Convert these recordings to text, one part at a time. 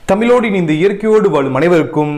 தமிழோடு இந்த இயற்கையோடு வாழும் அனைவருக்கும்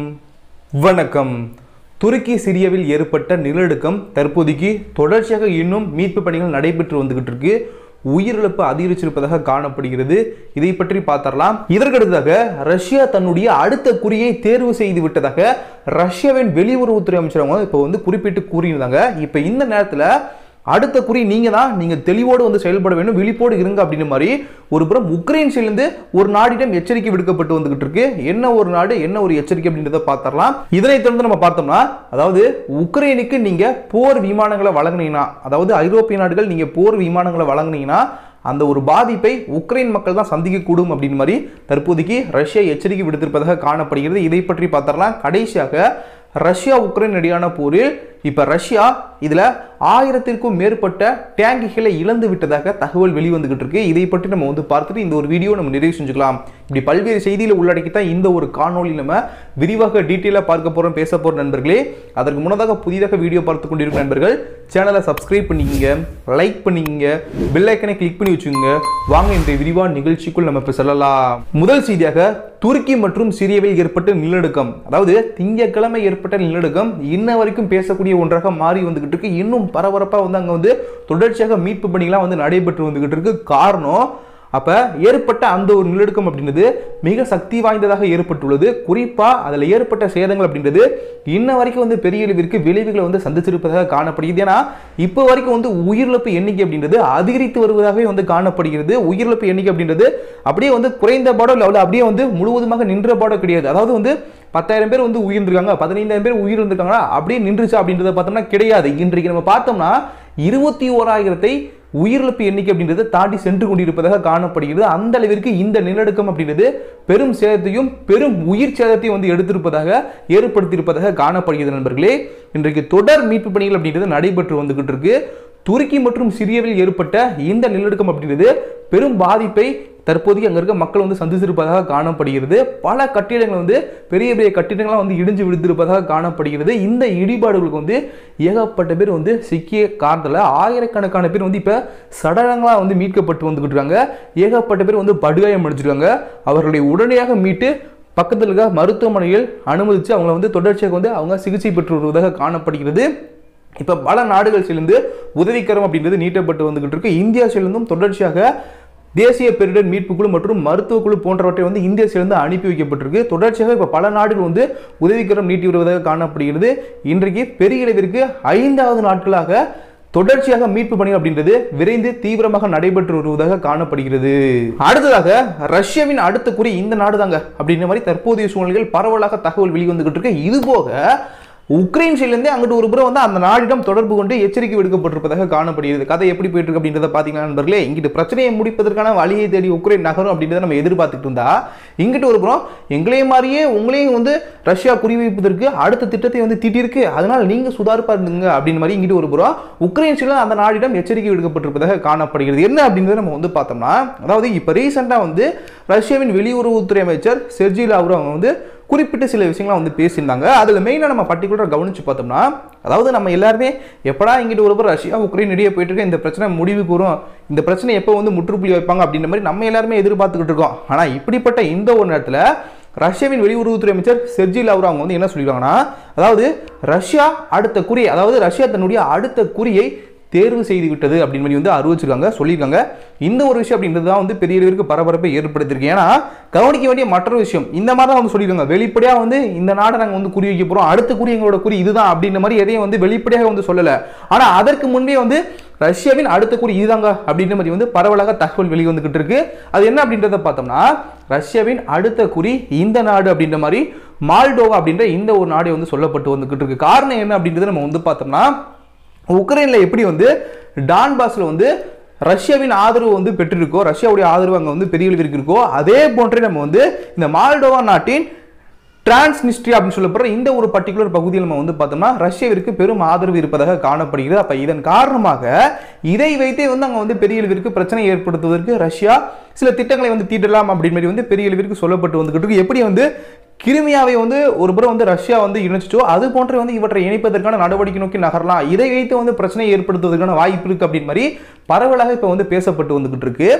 வணக்கம் துருக்கி சிரியாவில் ஏற்பட்ட நிலநடுக்கம் தற்போதைக்கு தொடர்ச்சியாக இன்னும் மீட்பு பணிகள் நடைபெற்று வந்துகிட்டு இருக்கு உயிரிழப்பு அதிகரிச்சிருப்பதாக காணப்படுகிறது இதை பற்றி பார்த்தரலாம் இதற்கடுத்ததாக ரஷ்யா தன்னுடைய அடுத்த குறியை தேர்வு செய்து விட்டதாக ரஷ்யாவின் வெளியுறவுத்துறை அமைச்சர் அவங்க இப்போ வந்து குறிப்பிட்டு கூறியிருந்தாங்க இப்போ இந்த நேரத்தில் அடுத்த குறி நீங்க தான் நீங்க தெளிவோடு வந்து செயல்பட வேண்டும் விழிப்போடு இருங்க அப்படின்ற மாதிரி ஒரு புறம் உக்ரைன் சேர்ந்து ஒரு நாடிடம் எச்சரிக்கை விடுக்கப்பட்டு வந்துகிட்டு இருக்கு என்ன ஒரு நாடு என்ன ஒரு எச்சரிக்கை அப்படின்றத பார்த்தரலாம் இதனை தொடர்ந்து நம்ம பார்த்தோம்னா அதாவது உக்ரைனுக்கு நீங்க போர் விமானங்களை வழங்குனீங்கன்னா அதாவது ஐரோப்பிய நாடுகள் நீங்க போர் விமானங்களை வழங்குனீங்கன்னா அந்த ஒரு பாதிப்பை உக்ரைன் மக்கள் தான் சந்திக்கக்கூடும் அப்படின்னு மாதிரி தற்போதைக்கு ரஷ்யா எச்சரிக்கை விடுத்திருப்பதாக காணப்படுகிறது இதை பற்றி பார்த்தரலாம் கடைசியாக ரஷ்யா உக்ரைன் இடையான போரில் இப்போ ரஷ்யா இதில் ஆயிரத்திற்கும் மேற்பட்ட டேங்குகளை இழந்து விட்டதாக தகவல் வெளிவந்துகிட்டு இருக்கு இதை பற்றி நம்ம வந்து பார்த்துட்டு இந்த ஒரு வீடியோ நம்ம நிறைவு செஞ்சுக்கலாம் இப்படி பல்வேறு செய்தியில் உள்ளடக்கி தான் இந்த ஒரு காணொளி நம்ம விரிவாக டீட்டெயிலாக பார்க்க போகிறோம் பேச போகிற நண்பர்களே அதற்கு முன்னதாக புதிதாக வீடியோ பார்த்து கொண்டிருக்கும் நண்பர்கள் சேனலை சப்ஸ்கிரைப் பண்ணிக்கங்க லைக் பண்ணிக்கங்க பெல் ஐக்கனை கிளிக் பண்ணி வச்சுக்கோங்க வாங்க இன்றைய விரிவான நிகழ்ச்சிக்குள் நம்ம இப்போ செல்லலாம் முதல் செய்தியாக துருக்கி மற்றும் சிரியாவில் ஏற்பட்ட நிலநடுக்கம் அதாவது திங்கட்கிழமை ஏற்பட்ட நிலநடுக்கம் இன்ன வரைக்கும் பேசக்கூடிய ஒன்றாக மாறி வந்துகிட்டு இருக்கு இன்னும் பரபரப்பாக வந்து அங்கே வந்து தொடர்ச்சியாக மீட்பு பணிகள்லாம் வந்து நடைபெற்று வந்துகிட்டு இருக்கு காரணம் அப்ப ஏற்பட்ட அந்த ஒரு நிலநடுக்கம் அப்படின்றது மிக சக்தி வாய்ந்ததாக ஏற்பட்டுள்ளது குறிப்பா அதுல ஏற்பட்ட சேதங்கள் அப்படின்றது இன்ன வரைக்கும் வந்து பெரிய அளவிற்கு விளைவுகளை வந்து சந்திச்சிருப்பதாக காணப்படுகிறது ஏன்னா இப்போ வரைக்கும் வந்து உயிரிழப்பு எண்ணிக்கை அப்படின்றது அதிகரித்து வருவதாகவே வந்து காணப்படுகிறது உயிரிழப்பு எண்ணிக்கை அப்படின்றது அப்படியே வந்து குறைந்த பாடம் லெவலில் அப்படியே வந்து முழுவதுமாக நின்ற பாடம் கிடையாது அதாவது வந்து பத்தாயிரம் பேர் வந்து உயிர்ந்திருக்காங்க பதினைந்தாயிரம் பேர் உயிர்ந்திருக்காங்களா அப்படியே நின்றுச்சு அப்படின்றத பார்த்தோம்னா கிடையாது இன்றைக்கு நம்ம பார்த்தோம்னா இருபத்தி ஓராயிரத்தை உயிரிழப்பு எண்ணிக்கை அப்படின்றது தாண்டி சென்று கொண்டிருப்பதாக காணப்படுகிறது அந்த அளவிற்கு இந்த நிலநடுக்கம் அப்படின்றது பெரும் சேதத்தையும் பெரும் உயிர் சேதத்தையும் வந்து எடுத்திருப்பதாக ஏற்படுத்தியிருப்பதாக காணப்படுகிறது நண்பர்களே இன்றைக்கு தொடர் மீட்பு பணிகள் அப்படின்றது நடைபெற்று வந்துகிட்டு இருக்கு துருக்கி மற்றும் சிரியாவில் ஏற்பட்ட இந்த நிலநடுக்கம் அப்படின்றது பெரும் பாதிப்பை தற்போதைக்கு அங்கே இருக்க மக்கள் வந்து சந்திச்சிருப்பதாக காணப்படுகிறது பல கட்டிடங்கள் வந்து பெரிய பெரிய கட்டிடங்கள்லாம் வந்து இடிஞ்சு விழுந்திருப்பதாக காணப்படுகிறது இந்த இடிபாடுகளுக்கு வந்து ஏகப்பட்ட பேர் வந்து சிக்கிய காரணத்தில் ஆயிரக்கணக்கான பேர் வந்து இப்போ சடலங்களாக வந்து மீட்கப்பட்டு வந்துக்கிட்டு இருக்காங்க ஏகப்பட்ட பேர் வந்து படுகாயம் அடிச்சிருக்காங்க அவர்களுடைய உடனடியாக மீட்டு பக்கத்தில் இருக்க மருத்துவமனையில் அனுமதித்து அவங்கள வந்து தொடர்ச்சியாக வந்து அவங்க சிகிச்சை பெற்று வருவதாக காணப்படுகிறது இப்போ பல நாடுகள் சேர்ந்து உதவிக்கரம் அப்படின்றது நீட்டப்பட்டு வந்துகிட்டு இருக்கு இந்தியா சேர்ந்தும் தொடர்ச்சியாக தேசிய பேரிடர் மீட்பு குழு மற்றும் மருத்துவ குழு போன்றவற்றை வந்து இந்தியா சேர்ந்து அனுப்பி வைக்கப்பட்டிருக்கு தொடர்ச்சியாக இப்போ பல நாடுகள் வந்து உதவிக்கரம் நீட்டி வருவதாக காணப்படுகிறது இன்றைக்கு பெரிய அளவிற்கு ஐந்தாவது நாட்களாக தொடர்ச்சியாக மீட்பு பணி அப்படின்றது விரைந்து தீவிரமாக நடைபெற்று வருவதாக காணப்படுகிறது அடுத்ததாக ரஷ்யாவின் அடுத்த குறி இந்த நாடு தாங்க அப்படின்ற மாதிரி தற்போதைய சூழ்நிலைகள் பரவலாக தகவல் வெளிவந்துகிட்டு இருக்கு இது போக உக்ரைன் சைட்லேருந்தே அங்கிட்டு ஒரு புறம் வந்து அந்த நாடிடம் தொடர்பு கொண்டு எச்சரிக்கை விடுக்கப்பட்டிருப்பதாக காணப்படுகிறது கதை எப்படி போயிட்டு இருக்கு அப்படின்றத பார்த்தீங்கன்னா நண்பர்களே இங்கிட்டு பிரச்சனையை முடிப்பதற்கான வழியை தேடி உக்ரைன் நகரும் அப்படின்றத நம்ம எதிர்பார்த்துட்டு இருந்தா இங்கிட்டு ஒரு புறம் எங்களையும் மாதிரியே உங்களையும் வந்து ரஷ்யா குறிவைப்பதற்கு அடுத்த திட்டத்தை வந்து தீட்டியிருக்கு அதனால் நீங்க சுதாரிப்பா இருந்துங்க அப்படின்னு மாதிரி இங்கிட்டு ஒரு புறம் உக்ரைன் சைடில் அந்த நாடிடம் எச்சரிக்கை விடுக்கப்பட்டிருப்பதாக காணப்படுகிறது என்ன அப்படின்றத நம்ம வந்து பார்த்தோம்னா அதாவது இப்போ ரீசெண்டாக வந்து ரஷ்யாவின் வெளியுறவுத்துறை அமைச்சர் செர்ஜி லாவ்ரோ அவங்க வந்து குறிப்பிட்ட சில விஷயங்கள்லாம் வந்து பேசியிருந்தாங்க அதில் மெயினாக நம்ம பர்டிகுலராக கவனித்து பார்த்தோம்னா அதாவது நம்ம எல்லாருமே எப்படா இங்கிட்ட ஒரு புறம் ரஷ்யா உக்ரைன் இடையே போயிட்டு இருக்க இந்த பிரச்சனை முடிவுக்கு வரும் இந்த பிரச்சனை எப்போ வந்து முற்றுப்புள்ளி வைப்பாங்க அப்படின்ற மாதிரி நம்ம எல்லாருமே எதிர்பார்த்துக்கிட்டு இருக்கோம் ஆனால் இப்படிப்பட்ட இந்த ஒரு நேரத்தில் ரஷ்யாவின் வெளியுறவுத்துறை அமைச்சர் செர்ஜி லாவ்ரா அவங்க வந்து என்ன சொல்லியிருக்காங்கன்னா அதாவது ரஷ்யா அடுத்த குறி அதாவது ரஷ்யா தன்னுடைய அடுத்த குறியை தேர்வு செய்து விட்டது அப்படின்னு சொல்லி வந்து அறிவிச்சிருக்காங்க சொல்லியிருக்காங்க இந்த ஒரு விஷயம் அப்படின்றது தான் வந்து பெரிய அளவிற்கு பரபரப்பை ஏற்படுத்தியிருக்கு ஏன்னா கவனிக்க வேண்டிய மற்றொரு விஷயம் இந்த மாதிரி தான் வந்து சொல்லியிருக்காங்க வெளிப்படையாக வந்து இந்த நாடை நாங்கள் வந்து குறி வைக்க போகிறோம் அடுத்த குறி எங்களோட குறி இதுதான் அப்படின்ற மாதிரி எதையும் வந்து வெளிப்படையாக வந்து சொல்லலை ஆனால் அதற்கு முன்பே வந்து ரஷ்யாவின் அடுத்த குறி இதுதாங்க அப்படின்ற மாதிரி வந்து பரவலாக தகவல் வெளிவந்துகிட்டு இருக்கு அது என்ன அப்படின்றத பார்த்தோம்னா ரஷ்யாவின் அடுத்த குறி இந்த நாடு அப்படின்ற மாதிரி மால்டோவா அப்படின்ற இந்த ஒரு நாடே வந்து சொல்லப்பட்டு வந்துகிட்டு இருக்கு காரணம் என்ன அப்படின்றத நம்ம வந்து பார்த்தோம்னா உக்ரைனில் எப்படி வந்து டான்பாஸில் வந்து ரஷ்யாவின் ஆதரவு வந்து பெற்றிருக்கோ ரஷ்யாவுடைய ஆதரவு அங்கே வந்து பெரிய அளவிற்கு இருக்கோ அதே போன்றே நம்ம வந்து இந்த மால்டோவா நாட்டின் டிரான்ஸ்னிஸ்ட்ரி அப்படின்னு சொல்லப்படுற இந்த ஒரு பர்டிகுலர் பகுதியில் நம்ம வந்து பார்த்தோம்னா ரஷ்யாவிற்கு பெரும் ஆதரவு இருப்பதாக காணப்படுகிறது அப்போ இதன் காரணமாக இதை வைத்தே வந்து அங்கே வந்து பெரிய அளவிற்கு பிரச்சனை ஏற்படுத்துவதற்கு ரஷ்யா சில திட்டங்களை வந்து தீட்டலாம் அப்படின்னு மாதிரி வந்து பெரிய அளவிற்கு சொல்லப்பட்டு வந்துகிட்டு இருக்கு எப்படி வந்து கிருமியாவை வந்து ஒரு புறம் வந்து ரஷ்யா வந்து இணைச்சிச்சோ அது போன்ற வந்து இவற்றை இணைப்பதற்கான நடவடிக்கை நோக்கி நகரலாம் இதை வைத்து வந்து பிரச்சனை ஏற்படுத்துவதற்கான வாய்ப்பு இருக்கு அப்படின்னு மாதிரி பரவலாக இப்போ வந்து பேசப்பட்டு வந்துகிட்டு இருக்கு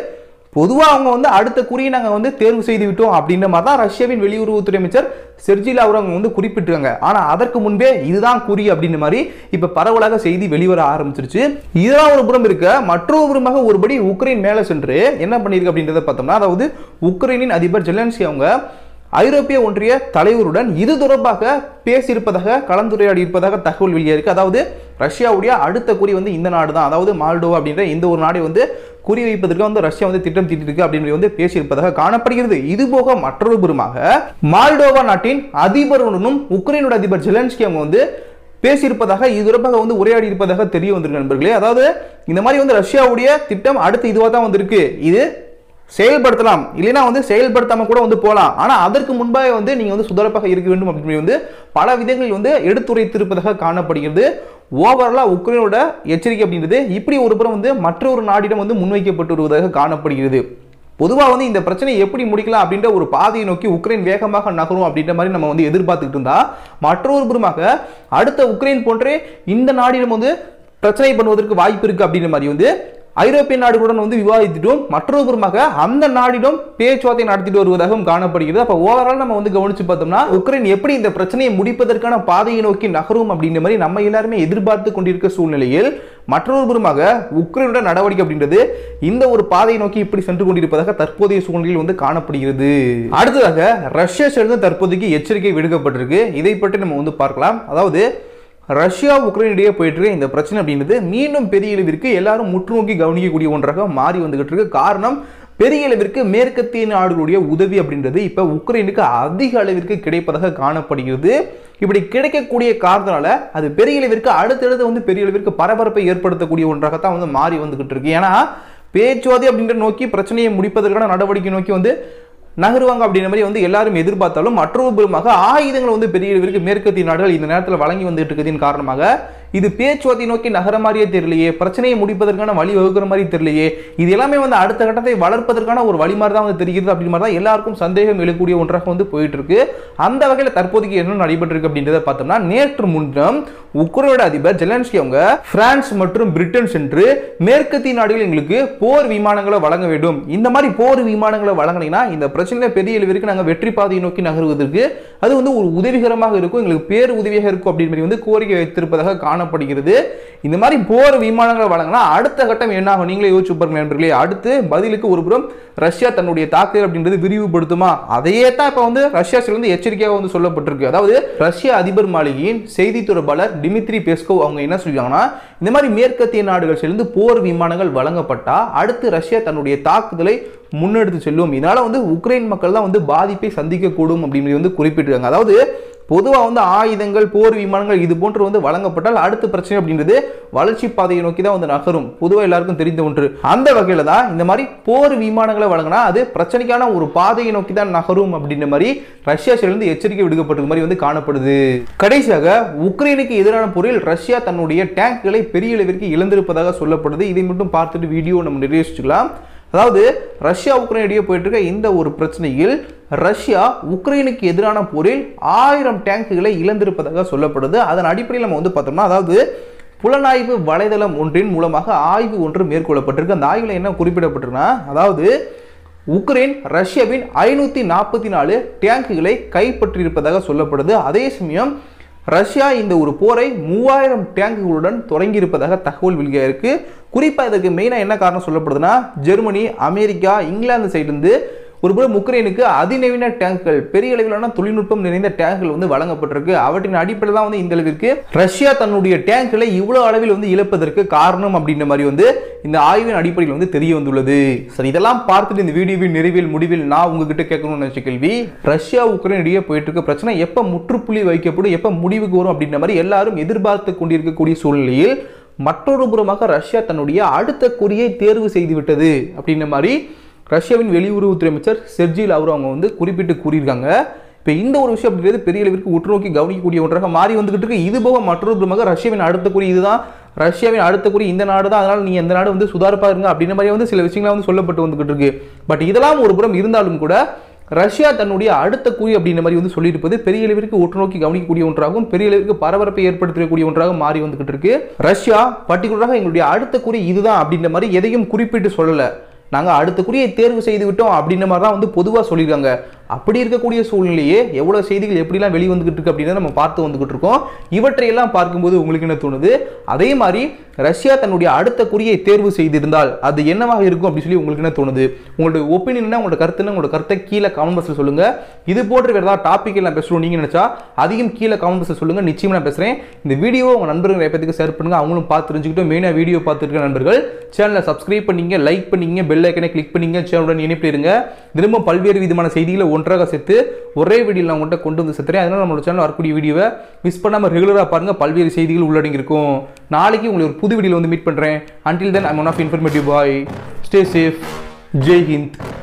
பொதுவாக அவங்க வந்து அடுத்த குறியை நாங்கள் வந்து தேர்வு செய்து விட்டோம் அப்படின்ற மாதிரி தான் ரஷ்யாவின் வெளியுறவுத்துறை அமைச்சர் செர்ஜி லாவ்ரவ் அவங்க வந்து குறிப்பிட்டிருக்காங்க ஆனால் அதற்கு முன்பே இதுதான் குறி அப்படின்ற மாதிரி இப்போ பரவலாக செய்தி வெளிவர ஆரம்பிச்சிருச்சு இதெல்லாம் ஒரு புறம் இருக்க மற்றொரு புறமாக ஒருபடி உக்ரைன் மேலே சென்று என்ன பண்ணியிருக்கு அப்படின்றத பார்த்தோம்னா அதாவது உக்ரைனின் அதிபர் ஜெலன்ஸ்கி அவங்க ஐரோப்பிய ஒன்றிய தலைவருடன் இது தொடர்பாக பேசியிருப்பதாக கலந்துரையாடி இருப்பதாக தகவல் வெளியாயிருக்கு அதாவது ரஷ்யாவுடைய அடுத்த குறி வந்து இந்த நாடு தான் அதாவது மால்டோவா அப்படின்ற இந்த ஒரு நாடை வந்து குறி வைப்பதற்கு வந்து ரஷ்யா வந்து திட்டம் தீட்டிருக்கு அப்படின்னு வந்து பேசியிருப்பதாக காணப்படுகிறது இது போக மற்றொரு புறமாக மால்டோவா நாட்டின் அதிபருடனும் உக்ரைனோட அதிபர் ஜெலன்ஸ்கி அவங்க வந்து பேசியிருப்பதாக இது தொடர்பாக வந்து உரையாடி இருப்பதாக தெரிய வந்திருக்கு நண்பர்களே அதாவது இந்த மாதிரி வந்து ரஷ்யாவுடைய திட்டம் அடுத்து இதுவாக தான் வந்திருக்கு இது செயல்படுத்தலாம் இல்லைன்னா வந்து செயல்படுத்தாம கூட வந்து போகலாம் ஆனால் அதற்கு முன்பாக வந்து நீங்கள் வந்து சுதரப்பாக இருக்க வேண்டும் அப்படின்னு வந்து பல விதங்களில் வந்து எடுத்துரைத்திருப்பதாக காணப்படுகிறது ஓவராலாக உக்ரைனோட எச்சரிக்கை அப்படின்றது இப்படி ஒரு புறம் வந்து மற்றொரு நாடிடம் வந்து முன்வைக்கப்பட்டு வருவதாக காணப்படுகிறது பொதுவாக வந்து இந்த பிரச்சனையை எப்படி முடிக்கலாம் அப்படின்ற ஒரு பாதையை நோக்கி உக்ரைன் வேகமாக நகரும் அப்படின்ற மாதிரி நம்ம வந்து எதிர்பார்த்துக்கிட்டு இருந்தா மற்றொரு புறமாக அடுத்த உக்ரைன் போன்றே இந்த நாடிடம் வந்து பிரச்சனை பண்ணுவதற்கு வாய்ப்பு இருக்கு அப்படின்ற மாதிரி வந்து ஐரோப்பிய நாடுகளுடன் வந்து விவாதித்துட்டும் மற்றொரு புறமாக அந்த நாடிடம் பேச்சுவார்த்தை நடத்திட்டு வருவதாகவும் காணப்படுகிறது அப்போ ஓவரால் நம்ம வந்து கவனிச்சு பார்த்தோம்னா உக்ரைன் எப்படி இந்த பிரச்சனையை முடிப்பதற்கான பாதையை நோக்கி நகரும் அப்படின்ற மாதிரி நம்ம எல்லாருமே எதிர்பார்த்து கொண்டிருக்க சூழ்நிலையில் மற்றொரு புறமாக உக்ரைனோட நடவடிக்கை அப்படின்றது இந்த ஒரு பாதையை நோக்கி இப்படி சென்று கொண்டிருப்பதாக தற்போதைய சூழ்நிலையில் வந்து காணப்படுகிறது அடுத்ததாக ரஷ்யா சேர்ந்து தற்போதைக்கு எச்சரிக்கை விடுக்கப்பட்டிருக்கு இதை பற்றி நம்ம வந்து பார்க்கலாம் அதாவது ரஷ்யா உக்ரைன் இடையே போயிட்டு இருக்க இந்த பிரச்சனை அப்படின்றது மீண்டும் பெரிய அளவிற்கு எல்லாரும் முற்றுநோக்கி கவனிக்கக்கூடிய ஒன்றாக மாறி வந்துகிட்டு இருக்கு காரணம் பெரிய அளவிற்கு மேற்கத்திய நாடுகளுடைய உதவி அப்படின்றது இப்போ உக்ரைனுக்கு அதிக அளவிற்கு கிடைப்பதாக காணப்படுகிறது இப்படி கிடைக்கக்கூடிய காரணத்தினால அது பெரிய அளவிற்கு அடுத்தடுத்து வந்து பெரிய அளவிற்கு பரபரப்பை ஏற்படுத்தக்கூடிய ஒன்றாகத்தான் வந்து மாறி வந்துகிட்டு இருக்கு ஏன்னா பேச்சுவார்த்தை அப்படின்ற நோக்கி பிரச்சனையை முடிப்பதற்கான நடவடிக்கை நோக்கி வந்து நகருவாங்க அப்படின்ற மாதிரி வந்து எல்லாரும் எதிர்பார்த்தாலும் மற்றொரு புறமாக ஆயுதங்கள் வந்து பெரிய அளவிற்கு மேற்கத்திய நாடுகள் இந்த நேரத்தில் வழங்கி வந்துட்டு இருக்கிறதின் காரணமாக இது பேச்சுவார்த்தை நோக்கி நகர மாதிரியே தெரியலையே பிரச்சனையை முடிப்பதற்கான வழி வகுக்கிற மாதிரி தெரியலையே இது எல்லாமே வந்து அடுத்த கட்டத்தை வளர்ப்பதற்கான ஒரு வழி மாதிரி தான் வந்து தெரிகிறது அப்படி மாதிரி தான் எல்லாருக்கும் சந்தேகம் எழுக்கூடிய ஒன்றாக வந்து போயிட்டு இருக்கு அந்த வகையில் தற்போதைக்கு என்ன நடைபெற்றிருக்கு அப்படின்றத பார்த்தோம்னா நேற்று முன்னம் உக்ரைனோட அதிபர் ஜெலன்ஸ்கி அவங்க பிரான்ஸ் மற்றும் பிரிட்டன் சென்று மேற்கத்திய நாடுகள் எங்களுக்கு போர் விமானங்களை வழங்க வேண்டும் இந்த மாதிரி போர் விமானங்களை வழங்கினீங்கன்னா இந்த பிரச்சனையில பெரிய அளவிற்கு நாங்கள் வெற்றி பாதையை நோக்கி நகருவதற்கு அது வந்து ஒரு உதவிகரமாக இருக்கும் எங்களுக்கு பேர் உதவியாக இருக்கும் அப்படின்னு மாதிரி வந்து கோரிக்கை வைத்திருப்பதாக காணப்படுகிறது இந்த மாதிரி போர் விமானங்களை வழங்கினா அடுத்த கட்டம் என்ன ஆகும் நீங்களே யோசிச்சு பாருங்க நண்பர்களே அடுத்து பதிலுக்கு ஒரு புறம் ரஷ்யா தன்னுடைய தாக்குதல் அப்படின்றது விரிவுபடுத்துமா அதையே தான் இப்போ வந்து ரஷ்யா சிலிருந்து எச்சரிக்கையாக வந்து சொல்லப்பட்டிருக்கு அதாவது ரஷ்ய அதிபர் மாளிகையின் செய்தி தொடர்பாளர் டிமித்ரி பெஸ்கோவ் அவங்க என்ன சொல்லியிருக்காங்கன்னா இந்த மாதிரி மேற்கத்திய நாடுகள் சேர்ந்து போர் விமானங்கள் வழங்கப்பட்டா அடுத்து ரஷ்யா தன்னுடைய தாக்குதலை முன்னெடுத்து செல்லும் இதனால வந்து உக்ரைன் மக்கள் தான் வந்து பாதிப்பை சந்திக்கக்கூடும் அப்படின்னு வந்து குறிப்பிட்டிருக்காங்க அதாவது பொதுவாக வந்து ஆயுதங்கள் போர் விமானங்கள் இது போன்று வந்து வழங்கப்பட்டால் அடுத்த பிரச்சனை அப்படின்றது வளர்ச்சி பாதையை நோக்கி தான் வந்து நகரும் பொதுவாக எல்லாருக்கும் தெரிந்த ஒன்று அந்த வகையில் தான் இந்த மாதிரி போர் விமானங்களை வழங்கினா அது பிரச்சனைக்கான ஒரு பாதையை நோக்கி தான் நகரும் அப்படின்ற மாதிரி ரஷ்யா சேர்ந்து எச்சரிக்கை விடுக்கப்பட்டது மாதிரி வந்து காணப்படுது கடைசியாக உக்ரைனுக்கு எதிரான போரில் ரஷ்யா தன்னுடைய டேங்க்களை பெரிய அளவிற்கு இழந்திருப்பதாக சொல்லப்படுது இதை மட்டும் பார்த்துட்டு வீடியோ நம்ம நிறைவேற்றிக்கலாம் அதாவது ரஷ்யா உக்ரைன் இடையே போயிட்டு இருக்க இந்த ஒரு பிரச்சனையில் ரஷ்யா உக்ரைனுக்கு எதிரான போரில் ஆயிரம் டேங்குகளை இழந்திருப்பதாக சொல்லப்படுது அதன் அடிப்படையில் நம்ம வந்து பார்த்தோம்னா அதாவது புலனாய்வு வலைதளம் ஒன்றின் மூலமாக ஆய்வு ஒன்று மேற்கொள்ளப்பட்டிருக்கு அந்த ஆய்வில் என்ன குறிப்பிடப்பட்டிருக்குன்னா அதாவது உக்ரைன் ரஷ்யாவின் ஐநூற்றி நாற்பத்தி நாலு டேங்குகளை கைப்பற்றியிருப்பதாக சொல்லப்படுது அதே சமயம் ரஷ்யா இந்த ஒரு போரை மூவாயிரம் டேங்குகளுடன் தொடங்கியிருப்பதாக தகவல் வெளியாயிருக்கு குறிப்பாக இதுக்கு மெயினாக என்ன காரணம் சொல்லப்படுதுன்னா ஜெர்மனி அமெரிக்கா இங்கிலாந்து சைடுலேருந்து ஒரு புறம் உக்ரைனுக்கு அதிநவீன டேங்குகள் பெரிய அளவிலான தொழில்நுட்பம் நிறைந்த டேங்குகள் வந்து வழங்கப்பட்டிருக்கு அவற்றின் அடிப்படையில் தான் வந்து இந்த அளவிற்கு ரஷ்யா தன்னுடைய டேங்குகளை இவ்வளவு அளவில் வந்து இழப்பதற்கு காரணம் அப்படின்ற மாதிரி வந்து இந்த ஆய்வின் அடிப்படையில் வந்து தெரிய வந்துள்ளது சரி இதெல்லாம் பார்த்துட்டு இந்த வீடியோவின் நிறைவில் முடிவில் நான் உங்ககிட்ட கேட்கணும்னு நினைச்ச கேள்வி ரஷ்யா உக்ரைன் இடையே போயிட்டு இருக்க பிரச்சனை எப்போ முற்றுப்புள்ளி வைக்கப்படும் எப்போ முடிவுக்கு வரும் அப்படின்ற மாதிரி எல்லாரும் எதிர்பார்த்து கொண்டிருக்கக்கூடிய சூழ்நிலையில் மற்றொரு புறமாக ரஷ்யா தன்னுடைய அடுத்த குறியை தேர்வு செய்து விட்டது அப்படின்ற மாதிரி ரஷ்யாவின் வெளியுறவுத்துறை அமைச்சர் செர்ஜி லாவ்ரோ அவங்க வந்து குறிப்பிட்டு கூறியிருக்காங்க இப்போ இந்த ஒரு விஷயம் அப்படிங்கிறது பெரிய அளவிற்கு உற்றுநோக்கி கவனிக்கக்கூடிய ஒன்றாக மாறி வந்துகிட்டு இருக்கு இது போக மற்றொரு புறமாக ரஷ்யாவின் அடுத்த குறி இதுதான் ரஷ்யாவின் அடுத்த குறி இந்த நாடு தான் அதனால் நீ இந்த நாடு வந்து சுதாரிப்பா இருங்க அப்படின்ற மாதிரி வந்து சில விஷயங்களாக வந்து சொல்லப்பட்டு வந்துகிட்டு இருக்கு பட் இதெல்லாம் ஒரு புறம் இருந்தாலும் கூட ரஷ்யா தன்னுடைய அடுத்த குறி அப்படின்ற மாதிரி வந்து சொல்லியிருப்பது பெரிய அளவிற்கு உற்றுநோக்கி கவனிக்கக்கூடிய ஒன்றாகவும் பெரிய அளவிற்கு பரபரப்பை ஏற்படுத்தக்கூடிய ஒன்றாக மாறி வந்துகிட்டு இருக்கு ரஷ்யா பர்டிகுலராக எங்களுடைய அடுத்த குறி இதுதான் அப்படின்ற மாதிரி எதையும் குறிப்பிட்டு சொல்லலை நாங்கள் அடுத்த குறியை தேர்வு செய்து விட்டோம் அப்படின்ற மாதிரி தான் வந்து பொதுவாக சொல்லியிருக்காங்க அப்படி இருக்கக்கூடிய சூழ்நிலையே எவ்வளோ செய்திகள் எப்படிலாம் வெளிவந்துகிட்டு இருக்கு அப்படின்னு நம்ம பார்த்து வந்துகிட்டு இருக்கோம் இவற்றையெல்லாம் பார்க்கும்போது உங்களுக்கு என்ன தோணுது அதே மாதிரி ரஷ்யா தன்னுடைய அடுத்த குறியை தேர்வு செய்திருந்தால் அது என்னவாக இருக்கும் அப்படின்னு சொல்லி உங்களுக்கு என்ன தோணுது உங்களுடைய ஒப்பீனியன் உங்களோட கருத்துன்னு உங்களோட கருத்தை கீழே கமெண்ட் பாக்ஸில் சொல்லுங்க இது போன்ற வேறு ஏதாவது டாபிக் நான் பேசணும் நீங்க நினைச்சா அதிகம் கீழே கமெண்ட் பாக்ஸில் சொல்லுங்க நிச்சயமா நான் பேசுறேன் இந்த வீடியோ உங்க நண்பர்கள் நிறைய பேருக்கு ஷேர் பண்ணுங்க அவங்களும் பார்த்து தெரிஞ்சுக்கிட்டு மெயினாக வீடியோ பார்த்துருக்க நண்பர்கள் சேனலை சப்ஸ்கிரைப் பண்ணீங்க லைக் பண்ணீங்க பெல் ஐக்கனை கிளிக் பண்ணீங்க சேனலுடன் இணைப்பில் இருங்க திரும்ப பல்வேறு விதமான செய்திகளை ஒன்றாக சேர்த்து ஒரே வீடியோவில் நான் உங்கள்கிட்ட கொண்டு வந்து சேர்த்துறேன் அதனால நம்மளோட சேனல் வரக்கூடிய வீடியோவை மிஸ் பண்ணாமல் ரெகுலராக பாருங்க பல்வேறு செய்திகள் உள்ளடங்கி இருக்கும் நாளைக்கு உங்களை ஒரு புது வீடியோவில் வந்து மீட் பண்ணுறேன் until then I'm one of informative bye stay safe Jai Hind